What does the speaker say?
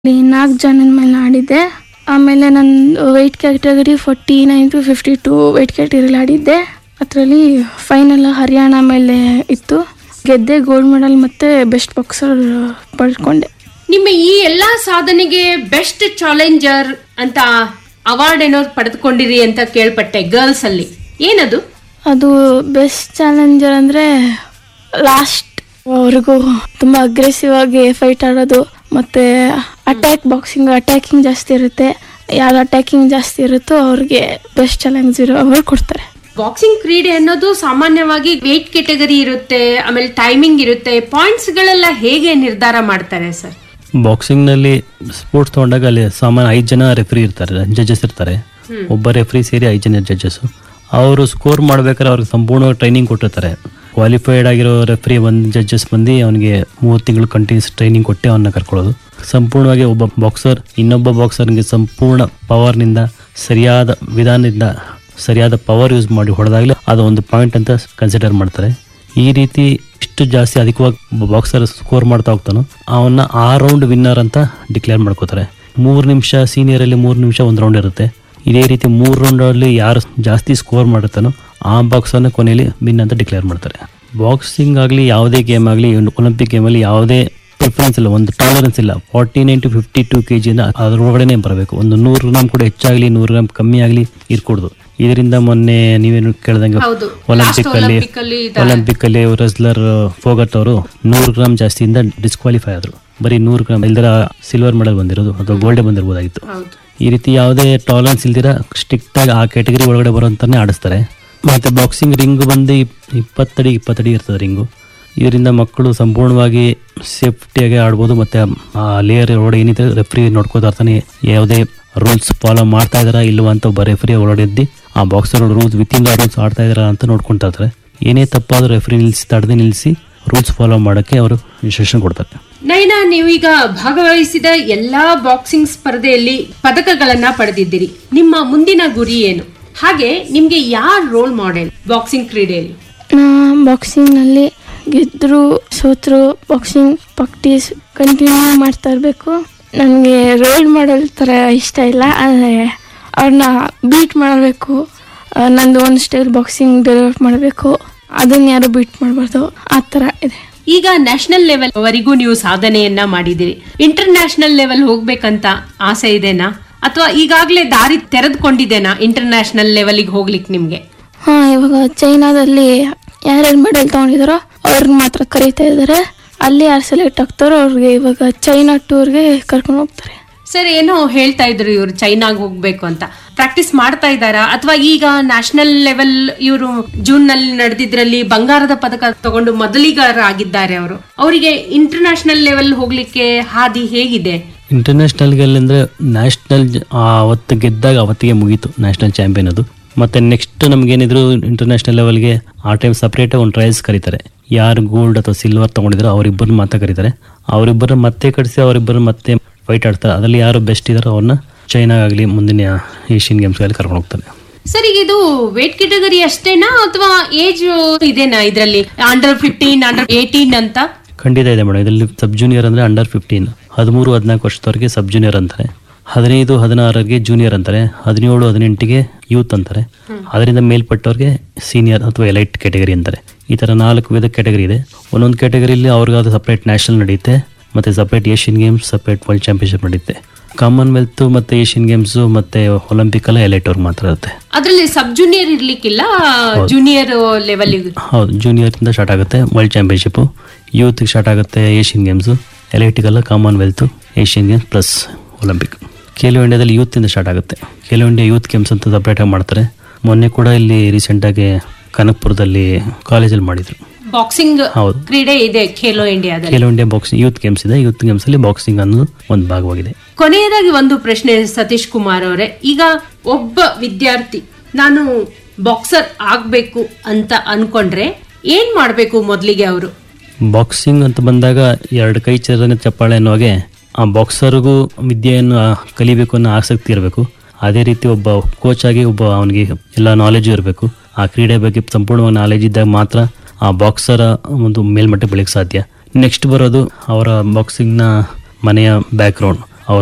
ಇಲ್ಲಿ ನಾಲ್ಕು ಜನದ ಮೇಲೆ ಆಡಿದ್ದೆ ಆಮೇಲೆ ನನ್ನ weight category forty nine to fifty two weight ಕ್ಯಾಟಗರಿಲಿ ಆಡಿದ್ದೆ ಅದರಲ್ಲಿ ಫೈನಲ್ ಹರಿಯಾಣ ಮೇಲೆ ಇತ್ತು ಗೆದ್ದೆ ಗೋಲ್ಡ್ ಮೆಡಲ್ ಮತ್ತು ಬೆಸ್ಟ್ ಬಾಕ್ಸರ್ ಪಡ್ಕೊಂಡೆ ನಿಮ್ಮ ಈ ಎಲ್ಲಾ ಸಾಧನೆಗೆ ಬೆಸ್ಟ್ ಚಾಲೆಂಜರ್ ಅಂತ ಅವಾರ್ಡ್ ಏನೋ ಪಡೆದುಕೊಂಡಿರಿ ಅಂತ ಕೇಳ್ಪಟ್ಟೆ ಗರ್ಲ್ಸ್ ಅಲ್ಲಿ ಏನದು ಅದು ಬೆಸ್ಟ್ ಚಾಲೆಂಜರ್ ಅಂದರೆ ಲಾಸ್ಟ್ ಅವ್ರಿಗೂ ತುಂಬ ಅಗ್ರೆಸಿವ್ ಆಗಿ ಫೈಟ್ ಆಡೋದು ಮತ್ತು ಅಟ್ಯಾಕ್ ಬಾಕ್ಸಿಂಗ್ ಅಟ್ಯಾಕಿಂಗ್ ಜಾಸ್ತಿ ಇರುತ್ತೆ ಯಾರು ಅಟ್ಯಾಕಿಂಗ್ ಜಾಸ್ತಿ ಇರುತ್ತೋ ಅವ್ರಿಗೆ ಬೆಸ್ಟ್ ಚಾಲೆಂಜ್ ಇರೋ ಅವ್ರು ಕೊಡ್ತಾರೆ ಬಾಕ್ಸಿಂಗ್ ಕ್ರೀಡೆ ಅನ್ನೋದು ಸಾಮಾನ್ಯವಾಗಿ ವೇಟ್ ಕೆಟಗರಿ ಇರುತ್ತೆ ಆಮೇಲೆ ಟೈಮಿಂಗ್ ಇರುತ್ತೆ ಪಾಯಿಂಟ್ಸ್ ಗಳೆಲ್ಲ ಹೇಗೆ ನಿರ್ಧಾರ ಮಾಡ್ತಾರೆ ಸರ್ ಬಾಕ್ಸಿಂಗ್ನಲ್ಲಿ ಸ್ಪೋರ್ಟ್ಸ್ ತಗೊಂಡಾಗ ಅಲ್ಲಿ ಸಾಮಾನ್ಯ ಐದು ಜನ ರೆಫ್ರಿ ಇರ್ತಾರೆ ಜಡ್ಜಸ್ ಇರ್ತಾರೆ ಒಬ್ಬ ರೆಫ್ರಿ ಸೇರಿ ಐದು ಜನ ಜಡ್ಜಸ್ಸು ಅವರು ಸ್ಕೋರ್ ಮಾಡ್ಬೇಕಾದ್ರೆ ಅವ್ರಿಗೆ ಸಂಪೂರ್ಣವಾಗಿ ಟ್ರೈನಿಂಗ್ ಕೊಟ್ಟಿರ್ತಾರೆ ಕ್ವಾಲಿಫೈಡ್ ಆಗಿರೋ ರೆಫ್ರಿ ಒಂದು ಜಡ್ಜಸ್ ಬಂದು ಅವನಿಗೆ ಮೂವತ್ತು ತಿಂಗಳು ಕಂಟಿನ್ಯೂಸ್ ಟ್ರೈನಿಂಗ್ ಕೊಟ್ಟು ಅವನ್ನ ಕರ್ಕೊಳ್ಳೋದು ಸಂಪೂರ್ಣವಾಗಿ ಒಬ್ಬ ಬಾಕ್ಸರ್ ಇನ್ನೊಬ್ಬ ಬಾಕ್ಸರ್ಗೆ ಸಂಪೂರ್ಣ ಪವರ್ನಿಂದ ಸರಿಯಾದ ವಿಧಾನದಿಂದ ಸರಿಯಾದ ಪವರ್ ಯೂಸ್ ಮಾಡಿ ಹೊಡೆದಾಗಲೇ ಅದು ಒಂದು ಪಾಯಿಂಟ್ ಅಂತ ಕನ್ಸಿಡರ್ ಮಾಡ್ತಾರೆ ಈ ರೀತಿ ಎಷ್ಟು ಜಾಸ್ತಿ ಅಧಿಕವಾಗಿ ಬಾಕ್ಸರ್ ಸ್ಕೋರ್ ಮಾಡ್ತಾ ಹೋಗ್ತಾನೋ ಅವನ್ನ ಆ ರೌಂಡ್ ವಿನ್ನರ್ ಅಂತ ಡಿಕ್ಲೇರ್ ಮಾಡ್ಕೋತಾರೆ ಮೂರು ನಿಮಿಷ ಸೀನಿಯರಲ್ಲಿ ಮೂರು ನಿಮಿಷ ಒಂದು ರೌಂಡ್ ಇರುತ್ತೆ ಇದೇ ರೀತಿ ಮೂರು ರೌಂಡಲ್ಲಿ ಯಾರು ಜಾಸ್ತಿ ಸ್ಕೋರ್ ಮಾಡುತ್ತಾನೋ ಆ ಬಾಕ್ಸರ್ನ ಕೊನೆಯಲ್ಲಿ ವಿನ್ ಅಂತ ಡಿಕ್ಲೇರ್ ಮಾಡ್ತಾರೆ ಬಾಕ್ಸಿಂಗ್ ಆಗಲಿ ಯಾವುದೇ ಗೇಮ್ ಆಗಲಿ ಒಲಿಂಪಿಕ್ ಗೇಮಲ್ಲಿ ಯಾವುದೇ ಪ್ರಿಫರೆನ್ಸ್ ಇಲ್ಲ ಒಂದು ಟಾಲರೆನ್ಸ್ ಇಲ್ಲ forty nine to fifty two K ಜಿಯಿಂದ ಅದರೊಳಗಡೆ ಬರಬೇಕು ಒಂದು ನೂರು ಗ್ರಾಮ್ ಕೂಡ ಹೆಚ್ಚಾಗಲಿ ನೂರು ಗ್ರಾಮ್ ಕಮ್ಮಿ ಆಗಲಿ ಇರ್ಕೊಡ್ದು ಇದರಿಂದ ಮೊನ್ನೆ ನೀವೇನು ಕೇಳ್ದಂಗೆ ಹೌದು. ಒಲಿಂಪಿಕ್ Last ಅಲ್ಲಿ Olympic ಅಲ್ಲಿ ಇದ- ಒಲಿಂಪಿಕ್ ಅಲ್ಲಿ ರೆಸ್ಲರ್ ಫೋಗಟ್ ಅವರು ನೂರು ಗ್ರಾಮ್ ಜಾಸ್ತಿಯಿಂದ ಡಿಸ್ಕ್ವಾಲಿಫೈ ಆದ್ರು ಬರೀ ನೂರು ಗ್ರಾಮ್ ಇಲ್ದರ ಸಿಲ್ವರ್ ಮೆಡಲ್ ಬಂದಿರೋದು ಅಥವಾ ಗೋಲ್ಡ್ ಬಂದಿರ್ಬೋದಾಗಿತ್ತು ಹೌದು ಈ ರೀತಿ ಯಾವುದೇ ಟಾಲರೆನ್ಸ್ ಇಲ್ದಿರ ಸ್ಟ್ರಿಕ್ಟ್ ಆಗಿ ಆ ಕ್ಯಾಟಗರಿ ಒಳಗಡೆ ಬರುವಂತಾನೆ ಆಡಿಸ್ತಾರೆ ಮತ್ತೆ ಬಾಕ್ಸಿಂಗ್ ರಿಂಗ್ ಬಂದು ಇಪ್- ಇಪ್ಪತ್ತಡಿ ಇಪ್ಪತ್ತಡಿ ಇರ್ತದೆ ರಿಂಗು ಇದರಿಂದ ಮಕ್ಕಳು ಸಂಪೂರ್ಣವಾಗಿ ಸೇಫ್ಟಿಯಾಗಿ ಆಡ್ಬೋದು ಮತ್ತೆ ಆ ಲೇಯರ್ ಒಳಗಡೆ ಏನಿದೆ ರೆಫ್ರಿ ನೋಡ್ಕೋತಾ ಇರ್ತಾನೆ ಯಾವುದೇ ರೂಲ್ಸ್ ಫಾಲೋ ಮಾಡ್ತಾ ಇದಾರಾ ಇಲ್ವಾ ಅಂತ ಒಬ್ಬ ರೆಫ್ರಿ ಒಳಗಡೆ ಇದ್ದು ಆ boxer rules within the rules ಆಡ್ತಾ ಇದಾರಾ ಅಂತ ನೋಡ್ಕೊಂತಾ ಇರ್ತಾರೆ ಏನೇ ತಪ್ಪಾದ್ರೂ ರೆಫ್ರಿ ನಿಲ್ಲಿಸಿ ತಡೆದು ನಿಲ್ಲಿಸಿ ರೂಲ್ಸ್ ಫಾಲೋ ಮಾಡೋಕ್ಕೆ ಅವರು ಇನ್ಸ್ಟ್ರಕ್ಷನ್ ಕೊಡ್ತಾರೆ ನೈನಾ ನೀವೀಗ ಭಾಗವಹಿಸಿದ ಎಲ್ಲಾ ಬಾಕ್ಸಿಂಗ್ ಸ್ಪರ್ಧೆಯಲ್ಲಿ ಪದಕಗಳನ್ನ ಪಡೆದಿದ್ದೀರಿ ನಿಮ್ಮ ಮುಂದಿನ ಗುರಿ ಏನು ಹಾಗೆ ನಿಮ್ಗೆ ಯಾರ್ ರೋಲ್ ಮಾಡೆಲ್ ಬಾಕ್ಸಿಂಗ್ ಕ್ರೀಡೆಯಲ್ಲಿ ನಾ ಬಾಕ್ಸಿಂಗ್ನಲ್ಲಿ ಗೆದ್ದರು ಸೋತರು ಬಾಕ್ಸಿಂಗ್ ಪ್ರಾಕ್ಟೀಸ್ ಕಂಟಿನ್ಯೂ ಮಾಡ್ತಾ ಇರಬೇಕು ನನಗೆ ರೋಲ್ ಮಾಡಲ್ ಥರ ಇಷ್ಟ ಇಲ್ಲ ಆದರೆ ಅವ್ರನ್ನ ಬೀಟ್ ಮಾಡಬೇಕು ನಂದು ಒಂದು ಸ್ಟೈಲ್ ಬಾಕ್ಸಿಂಗ್ ಡೆವಲಪ್ ಮಾಡಬೇಕು ಅದನ್ನ ಯಾರು ಬೀಟ್ ಮಾಡಬಾರ್ದು ಆ ಥರ ಇದೆ ಈಗ ನ್ಯಾಷನಲ್ ಲೆವೆಲ್ ವರೆಗೂ ನೀವು ಸಾಧನೆಯನ್ನ ಮಾಡಿದಿರಿ ಇಂಟರ್ ನ್ಯಾಷನಲ್ ಲೆವೆಲ್ ಹೋಗ್ಬೇಕಂತ ಆಸೆ ಇದೆನಾ ಅಥವಾ ಈಗಾಗಲೇ ದಾರಿ ತೆರೆದುಕೊಂಡಿದ್ದೇನಾ ಇಂಟರ್ ನ್ಯಾಷನಲ್ ಲೆವೆಲ್ಗೆ ಹೋಗ್ಲಿಕ್ಕೆ ನಿಮ್ಗೆ ಹಾಂ ಇವಾಗ ಚೈನಾದಲ್ಲಿ ಯಾರ್ಯಾರು ಮೆಡಲ್ ತೊಗೊಂಡಿದಾರೋ ಅವ್ರಿಗೆ ಮಾತ್ರ ಕರೀತಾ ಇದ್ದಾರೆ ಅಲ್ಲಿ ಯಾರು ಸೆಲೆಕ್ಟ್ ಆಗ್ತಾರೋ ಅವ್ರಿಗೆ ಇವಾಗ ಚೈನಾ ಟೂರ್ಗೆ ಕರ್ಕೊಂಡು ಹೋಗ್ತಾರೆ ಸರ್ ಏನೋ ಹೇಳ್ತಾ ಇದ್ರು ಇವ್ರು ಚೈನಾಗ್ ಹೋಗ್ಬೇಕು ಅಂತ ಪ್ರಾಕ್ಟೀಸ್ ಮಾಡ್ತಾ ಇದ್ದಾರಾ ಅಥವಾ ಈಗ ನ್ಯಾಷನಲ್ ಲೆವೆಲ್ ಇವರು ಜೂನ್ ನಲ್ಲಿ ನಡೆದಿದ್ರಲ್ಲಿ ಬಂಗಾರದ ಪದಕ ತಗೊಂಡು ಮೊದಲಿಗಾರ ಆಗಿದ್ದಾರೆ ಅವರು ಅವರಿಗೆ ಇಂಟರ್ ನ್ಯಾಷನಲ್ ಲೆವೆಲ್ ಹೋಗ್ಲಿಕ್ಕೆ ಹಾದಿ ಹೇಗಿದೆ ಇಂಟರ್ನ್ಯಾಷನಲ್ಗೆ ಅಂದರೆ ನ್ಯಾಷನಲ್ ಅವತ್ತು ಗೆದ್ದಾಗ ಅವತ್ತಿಗೆ ಮುಗೀತು ನ್ಯಾಷನಲ್ ಚಾಂಪಿಯನ್ ಅದು ಮತ್ತೆ ನೆಕ್ಸ್ಟ್ ನಮಗೇನಿದ್ರು ಇಂಟರ್ನ್ಯಾಷನಲ್ ಲೆವೆಲ್ಗೆ ಆ ಟೈಮ್ ಸಪ್ರೇಟಾಗಿ ಒಂದು ಟ್ರಯಲ್ಸ್ ಕರೀತಾರೆ ಯಾರು ಗೋಲ್ಡ್ ಅಥವಾ ಸಿಲ್ವರ್ ತೊಗೊಂಡಿದ್ರು ಅವರಿಬ್ಬರು ಮಾತ್ರ ಕರೀತಾರೆ ಅವರಿಬ್ಬರು ಮತ್ತೆ ಕಳಿಸಿ ಅವರಿಬ್ಬರು ಮತ್ತೆ ಫೈಟ್ ಆಡ್ತಾರೆ ಅದರಲ್ಲಿ ಯಾರು ಬೆಸ್ಟ್ ಇದಾರೋ ಅವ್ರನ್ನ ಚೈನಾಗಲಿ ಮುಂದಿನ ಏಷ್ಯನ್ ಗೇಮ್ಸ್ಗಳಲ್ಲಿ ಕರ್ಕೊಂಡು ಹೋಗ್ತಾರೆ ಸರ್ ಈಗ ಇದು ವೇಟ್ ಕೆಟಗರಿ ಅಷ್ಟೇನಾ ಅಥವಾ ಏಜ್ ಇದೆನಾ ಇದರಲ್ಲಿ ಅಂಡರ್ ಫಿಫ್ಟೀನ್ ಅಂಡರ್ ಏಟೀನ್ ಅಂತ ಖಂಡಿತ ಇದೆ ಮೇಡಮ್ ಇದರಲ್ಲಿ ಸಬ್ ಜೂನಿಯರ್ ಅಂದರೆ ಅಂಡರ್ ಫಿಫ್ಟೀನ್ ಹದಿಮೂರು ಹದಿನಾಲ್ಕು ವರ್ಷದವರೆಗೆ ಸಬ್ ಜೂನಿಯರ್ ಅಂತಾರೆ ಹದಿನೈದು ಹದಿನಾರರಿಗೆ ಜೂನಿಯರ್ ಅಂತಾರೆ ಹದಿನೇಳು ಹದಿನೆಂಟಿಗೆ ಯೂತ್ ಅಂತಾರೆ ಅದರಿಂದ ಮೇಲ್ಪಟ್ಟವ್ರಿಗೆ ಸೀನಿಯರ್ ಅಥವಾ ಎಲೈಟ್ ಕ್ಯಾಟಗರಿ ಅಂತಾರೆ ಈ ಥರ ನಾಲ್ಕು ವಿಧ ಕ್ಯಾಟಗರಿ ಇದೆ ಒಂದೊಂದು ಕ್ಯಾಟಗರಿಲಿ ಅವ್ರಿಗಾದ ಸಪ್ರೇಟ್ ನ್ಯಾಷನಲ್ ನಡೆಯುತ್ತೆ ಮತ್ತು separate Asian games separate world championship ನಡೆಯುತ್ತೆ ಕಾಮನ್ವೆಲ್ತ್ ಮತ್ತು ಏಷ್ಯನ್ ಗೇಮ್ಸು ಮತ್ತು ಒಲಿಂಪಿಕ್ ಎಲ್ಲ ಎಲೈಟ್ ಅವ್ರಿಗೆ ಮಾತ್ರ ಇರುತ್ತೆ ಅದ್ರಲ್ಲಿ ಸಬ್ ಜೂನಿಯರ್ ಇರ್ಲಿಕ್ಕಿಲ್ಲ ಜೂನಿಯರ್ ಲೆವೆಲ್ ಹೌದು ಜೂನಿಯರಿಂದ ಸ್ಟಾರ್ಟ್ ಆಗುತ್ತೆ ವರ್ಲ್ಡ್ ಚಾಂಪಿಯನ್ಶಿಪ್ಪು ಯೂತ್ಗೆ ಸ್ಟಾರ್ಟ್ ಆಗುತ್ತೆ ಏಷ್ಯನ್ ಗೇಮ್ಸು ಎಲೈಟಿಗೆಲ್ಲ Commonwealth Asian games plus Olympic Khelo ಇಂಡಿಯಾದಲ್ಲಿ ಯೂತಿಂದ ಸ್ಟಾರ್ಟ್ ಆಗುತ್ತೆ ಖೇಲೋ ಇಂಡಿಯಾ ಯೂತ್ ಗೇಮ್ಸ್ ಅಂತ ಸಪ್ರೇಟಾಗಿ ಮಾಡ್ತಾರೆ ಮೊನ್ನೆ ಕೂಡ ಇಲ್ಲಿ ರೀಸೆಂಟಾಗಿ ಕನಕಪುರದಲ್ಲಿ ಕಾಲೇಜಲ್ಲಿ ಮಾಡಿದರು ಬಾಕ್ಸಿಂಗ್ ಹೌದು ಕ್ರೀಡೆ ಇದೆ ಖೇಲೋ ಇಂಡಿಯಾದಲ್ಲಿ Khelo India boxing youth games ಇದೆ ಯೂತ್ ಗೇಮ್ಸಲ್ಲಿ ಬಾಕ್ಸಿಂಗ್ ಅನ್ನೋದು ಒಂದು ಭಾಗವಾಗಿದೆ ಕೊನೆಯದಾಗಿ ಒಂದು ಪ್ರಶ್ನೆ ಸತೀಶ್ ಕುಮಾರ್ ಅವರೇ ಈಗ ಒಬ್ಬ ವಿದ್ಯಾರ್ಥಿ ನಾನು ಬಾಕ್ಸರ್ ಆಗ್ಬೇಕು ಅಂತ ಅನ್ಕೊಂಡ್ರೆ ಏನ್ ಮಾಡ್ಬೇಕು ಮೊದ್ಲಿಗೆ ಅವರು ಬಾಕ್ಸಿಂಗ್ ಅಂತ ಬಂದಾಗ ಎರಡು ಕೈ ಚರನೆ ಚಪ್ಪಾಳೆ ಅನ್ನೋ ಹಾಗೆ ಆ ಬಾಕ್ಸರ್ಗೂ ವಿದ್ಯೆಯನ್ನು ಆ, ಕಲಿಬೇಕು ಅನ್ನೋ ಆಸಕ್ತಿ ಇರಬೇಕು ಅದೇ ರೀತಿ ಒಬ್ಬ ಕೋಚ್ ಆಗಿ ಒಬ್ಬ ಅವನಿಗೆ ಎಲ್ಲ ನಾಲೆಜು ಇರಬೇಕು ಆ ಕ್ರೀಡೆ ಬಗ್ಗೆ ಸಂಪೂರ್ಣವಾಗಿ ನಾಲೆಜ್ ಇದ್ದಾಗ ಮಾತ್ರ ಆ ಬಾಕ್ಸರ ಒಂದು ಮೇಲ್ಮಟ್ಟ ಬೆಳೆಯಕ್ಕೆ ಸಾಧ್ಯ ನೆಕ್ಸ್ಟ್ ಬರೋದು ಅವರ ಬಾಕ್ಸಿಂಗ್ನ ಮನೆಯ ಬ್ಯಾಕ್ಗ್ರೌಂಡ್